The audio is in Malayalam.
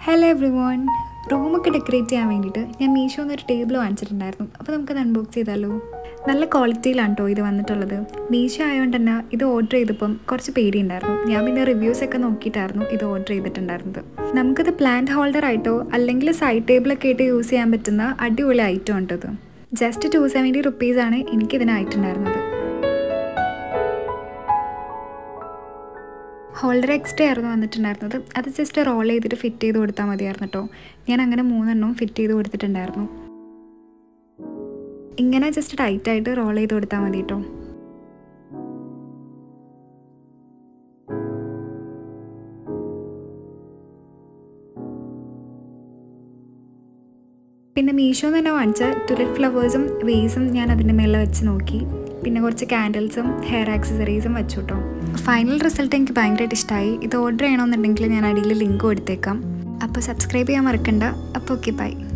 ഹലോ എവ്രി വൺ റൂമൊക്കെ ഡെക്കറേറ്റ് ചെയ്യാൻ വേണ്ടിയിട്ട് ഞാൻ മീഷോ എന്നൊരു ടേബിൾ വാങ്ങിച്ചിട്ടുണ്ടായിരുന്നു അപ്പോൾ നമുക്കത് അൺബോക്സ് ചെയ്താലോ നല്ല ക്വാളിറ്റിയിലാണ് കേട്ടോ ഇത് വന്നിട്ടുള്ളത് മീഷോ ആയതുകൊണ്ട് തന്നെ ഇത് ഓർഡർ ചെയ്തപ്പം കുറച്ച് പേടിയുണ്ടായിരുന്നു ഞാൻ പിന്നെ റിവ്യൂസ് ഒക്കെ നോക്കിയിട്ടായിരുന്നു ഇത് ഓർഡർ ചെയ്തിട്ടുണ്ടായിരുന്നത് നമുക്കിത് പ്ലാന്റ് ഹോൾഡർ ആയിട്ടോ അല്ലെങ്കിൽ സൈഡ് ടേബിളൊക്കെ ആയിട്ട് യൂസ് ചെയ്യാൻ പറ്റുന്ന അടിപൊളി ഐറ്റം ഉണ്ട് ഇത് ജസ്റ്റ് ടു സെവൻറ്റി റുപ്പീസാണ് എനിക്കിതിനായിട്ടുണ്ടായിരുന്നത് ഹോൾഡർ എക്സ്ട്രാ ആയിരുന്നു വന്നിട്ടുണ്ടായിരുന്നത് അത് ജസ്റ്റ് റോൾ ചെയ്തിട്ട് ഫിറ്റ് ചെയ്ത് കൊടുത്താൽ മതിയായിരുന്നു കേട്ടോ ഞാൻ അങ്ങനെ മൂന്നെണ്ണവും ഫിറ്റ് ചെയ്ത് കൊടുത്തിട്ടുണ്ടായിരുന്നു ഇങ്ങനെ ജസ്റ്റ് ടൈറ്റായിട്ട് റോൾ ചെയ്ത് കൊടുത്താൽ മതി കേട്ടോ പിന്നെ മീഷോ തന്നെ വാങ്ങിച്ച ടുലറ്റ് ഫ്ലവേഴ്സും വേസും ഞാൻ അതിൻ്റെ മേലെ വെച്ച് നോക്കി പിന്നെ കുറച്ച് ക്യാൻഡിൽസും ഹെയർ ആക്സസറീസും വെച്ചു കേട്ടോ ഫൈനൽ റിസൾട്ട് എനിക്ക് ഭയങ്കരമായിട്ട് ഇഷ്ടമായി ഇത് ഓർഡർ ചെയ്യണമെന്നുണ്ടെങ്കിൽ ഞാൻ അടിയിൽ ലിങ്ക് കൊടുത്തേക്കാം അപ്പോൾ സബ്സ്ക്രൈബ് ചെയ്യാൻ മറക്കണ്ട അപ്പോൾ ഓക്കെ ബൈ